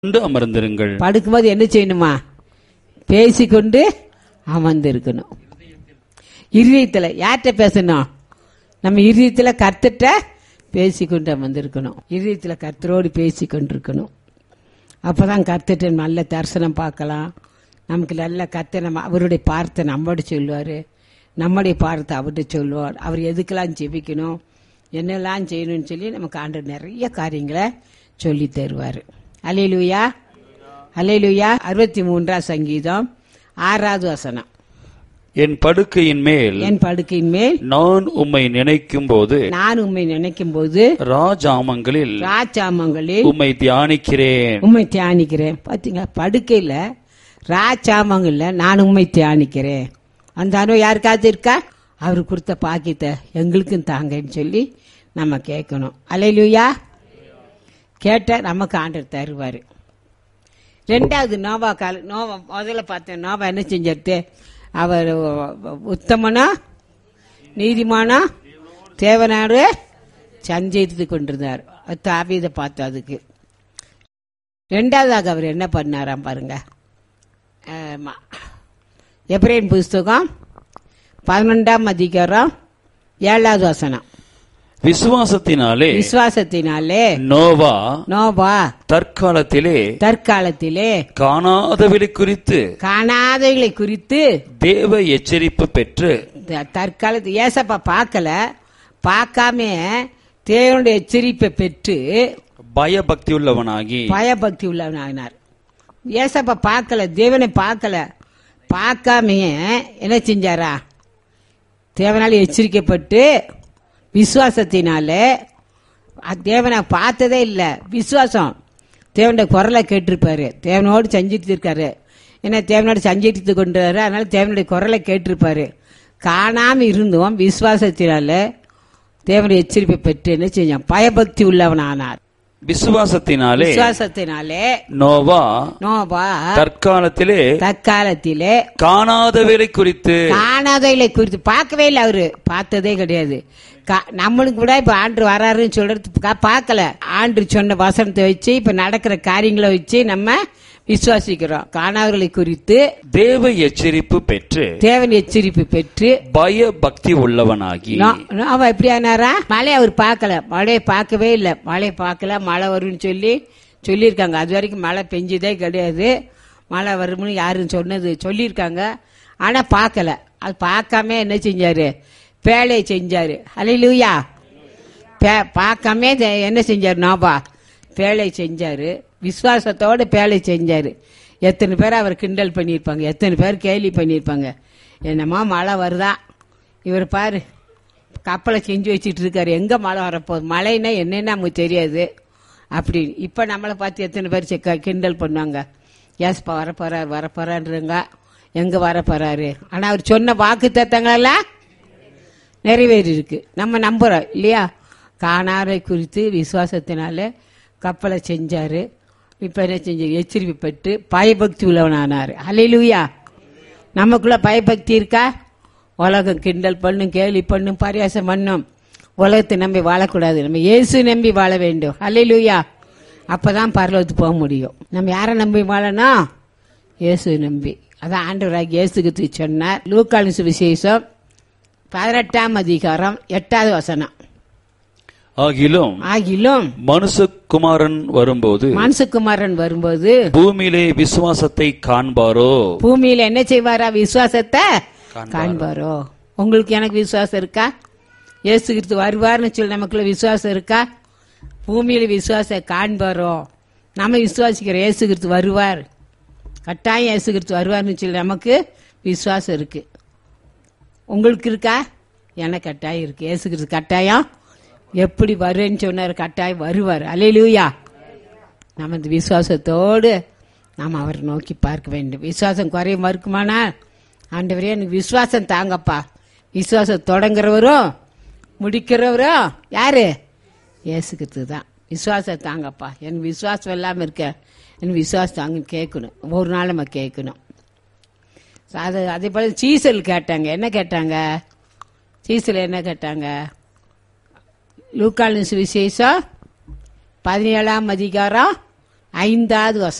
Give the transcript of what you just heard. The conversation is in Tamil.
கொண்டு அமர்ந்திருங்கள் படுக்கும்போது என்ன செய்யணுமா பேசிக்கொண்டு அமர்ந்திருக்கணும் இருதயத்துல யார்கிட்ட பேசணும் நம்ம இருதயத்துல கர்த்தட்ட பேசிக்கொண்டு அமர்ந்திருக்கணும் இருதயத்துல கர்த்தரோடு பேசிக்கொண்டிருக்கணும் அப்பதான் கர்த்தட்ட நல்ல தரிசனம் பார்க்கலாம் நமக்கு நல்ல கர்த்தர் நம்ம அவருடைய பார்த்தை நம்மோட சொல்லுவார் நம்முடைய பார்த்தை அவர்கிட்ட சொல்லுவார் அவர் எதுக்கெல்லாம் ஜெபிக்கணும் என்னெல்லாம் செய்யணும்னு சொல்லி நமக்கு ஆண்டு நிறைய காரியங்களை சொல்லி தருவார் அலையிலுயா அலையிலுயா அறுபத்தி மூன்றாம் சங்கீதம் ஆறாவது வசனம் என் படுக்கையின் மேல் என் படுக்கையின் மேல் நான் உம்மை நினைக்கும் போது நான் உம்மை நினைக்கும் போது ராஜாமங்களில் ராஜாமங்களில் உம்மை தியானிக்கிறேன் உண்மை தியானிக்கிறேன் பாத்தீங்களா படுக்கையில ராஜாமங்கள்ல நான் உண்மை தியானிக்கிறேன் அந்த அனுபவம் யாருக்காவது இருக்கா அவர் கொடுத்த பாக்கியத்தை எங்களுக்கும் தாங்கன்னு சொல்லி நம்ம கேட்கணும் அலையிலுயா கேட்ட நமக்கு ஆண்டர் தருவார் ரெண்டாவது நோவா கால நோவா முதல்ல பார்த்தேன் நோவா என்ன செஞ்சிருத்து அவர் உத்தமனா நீதிமானா தேவனாரு சஞ்சரித்து கொண்டிருந்தார் தாவீதை பார்த்தோம் அதுக்கு ரெண்டாவதாக அவர் என்ன பண்ணாராம் பாருங்க ஆமா. எப்ரேன் புஸ்தகம் பதினொன்றாம் அதிகாரம் ஏழாவது வசனம் விசுவாசத்தினாலே விசுவாசத்தினாலே நோவா நோபா தற்காலத்திலே தற்காலத்திலே காணாதவளை குறித்து காணாதவைகளை குறித்து தேவ எச்சரிப்பு பெற்று த- தற்காலத்து ஏசப்பா பார்க்கல பார்க்காம தேவனுடைய எச்சரிப்பை பெற்று பயபக்தி உள்ளவனாகி பயபக்தி உள்ளவனாகினார் ஏசப்பா பார்க்கல தேவனை பார்க்கல பார்க்காமையே என்ன செஞ்சாரா தேவனால எச்சரிக்கப்பட்டு விசுவாசத்தினாலே அ- தேவனை பார்த்ததே இல்லை விசுவாசம் தேவனுடைய குரலை கேட்டிருப்பாரு தேவனோடு செஞ்சுட்டு இருக்காரு ஏன்னா தேவனோடு செஞ்சுட்டு கொண்டுறாரு அதனால தேவனுடைய குரலை கேட்டிருப்பாரு காணாம இருந்தும் விசுவாசத்தினால தேவனுடைய எச்சரிப்பை பெற்று என்ன செஞ்சான் பயபக்தி உள்ளவனானார் விசுவாசத்தினாலே விசுவாசத்தினாலே நோவா நோபா தற்காலத்திலே தற்காலத்திலே காணாதவளை குறித்து காணாதவைகளை குறித்து பார்க்கவே இல்லை அவரு பார்த்ததே கிடையாது கா- நம்மளுக்கு கூட இப்ப ஆண்டு வராருன்னு சொல்றது கா- பார்க்கல ஆண்டு சொன்ன வசனத்தை வச்சு இப்ப நடக்கிற காரியங்களை வச்சு நம்ம விசுவாசிக்கிறோம் காணாதவர்களை குறித்து தேவ எச்சரிப்பு பெற்று தேவன் எச்சரிப்பு பெற்று பய பக்தி உள்ளவனாகி நோ- நோ- அவன் எப்படி ஆனாரா மழை அவர் பார்க்கல மழையை பார்க்கவே இல்லை மழையை பார்க்கல மழை வரும்னு சொல்லி சொல்லியிருக்காங்க அது வரைக்கும் மழை பெஞ்சதே கிடையாது மழை வரும்னு யாரும் சொன்னது சொல்லியிருக்காங்க ஆனா பார்க்கல அது பார்க்காம என்ன செஞ்சாரு பேழையை செஞ்சாரு அலையிலூயா பே- பார்க்காம இத என்ன செஞ்சாரு நோபா பேழை செஞ்சாரு விசுவாசத்தோட பேழை செஞ்சாரு எத்தனை பேர் அவர் கிண்டல் பண்ணியிருப்பாங்க எத்தனை பேர் கேலி பண்ணியிருப்பாங்க என்னம்மா மழை வருதா இவர் பாரு கப்பலை செஞ்சு வச்சுட்டு இருக்காரு எங்க மழை வரப்போகுது மழைன்னா என்னன்னு நமக்கு தெரியாது அப்படின்னு இப்ப நம்மளை பார்த்து எத்தனை பேர் செக்க- கிண்டல் பண்ணுவாங்க ஏஸ்பா வரப்போறாரு வரப்போறாருங்க எங்க வரப்போறாரு ஆனா அவர் சொன்ன வாக்கு தத்தங்களெல்லாம் நிறைவேறி இருக்கு நம்ம நம்புறோம் இல்லையா காணாரை குறித்து விசுவாசத்தினால கப்பலை செஞ்சாரு இப்ப என்ன செஞ்சு எச்சரிப்பு பெற்று பயபக்தி உள்ளவனானாரு அலையிலுயா நமக்குள்ள பயபக்தி இருக்கா உலகம் கிண்டல் பண்ணும் கேலி பண்ணும் பரியாசம் பண்ணும் உலகத்தை நம்பி வாழக்கூடாது நம்ம இயேசு நம்பி வாழ வேண்டும் அலையிலுயா அப்பதான் பரலோகத்துக்கு போக முடியும் நம்ம யாரை நம்பி வாழணும் இயேசு நம்பி அதான் ஆண்டவராக இயேசுக்கு சொன்னார் லூக்காலின் சுவிசேஷம் பதினெட்டாம் அதிகாரம் எட்டாவது வசனம் ஆகிலும் ஆகிலும் மனுஷகுமாரன் வரும்போது மனசுக்குமாரன் வரும்போது பூமியிலே விசுவாசத்தை காண்பாரோ பூமியில என்ன செய்வாரா விசுவாசத்தை காண்பாரோ உங்களுக்கு எனக்கு விசுவாசம் இருக்கா இயேசு கிறிஸ்து வருவார்னு சொல்லி நமக்குள்ள விசுவாசம் இருக்கா பூமியில விசுவாசம் காண்பாரோ நம்ம விசுவாசிக்கிறோம் இயேசு கிறிஸ்து வருவார் கட்டாயம் இயேசு கிறிஸ்து வருவார்னு சொல்லி நமக்கு விசுவாசம் இருக்கு உங்களுக்கு இருக்கா எனக்கு கட்டாயம் இருக்கு இயேசு கிறிஸ்து கட்டாயம் எப்படி வருவேன்னு சொன்னார் கட்டாயம் வருவார் அலையிலூயா நம்ம இந்த விசுவாசத்தோடு நாம் அவரை நோக்கி பார்க்க வேண்டும் விசுவாசம் குறையும் இருக்குமானா ஆண்டவரே எனக்கு விசுவாசம் தாங்கப்பா விசுவாசம் தொடங்குறவரும் முடிக்கிறவரும் யாரு இயேசுக்கிறது தான் விசுவாசம் தாங்கப்பா எனக்கு விசுவாசம் இல்லாமல் இருக்க எனக்கு விசுவாசம் தாங்கன்னு கேட்கணும் ஒரு நாள் நம்ம கேட்கணும் அது அதே போல சீசல் கேட்டாங்க என்ன கேட்டாங்க சீசல் என்ன கேட்டாங்க லூக்காலின் சுவிசேஷம் பதினேழாம் அதிகாரம் ஐந்தாவது வசனம்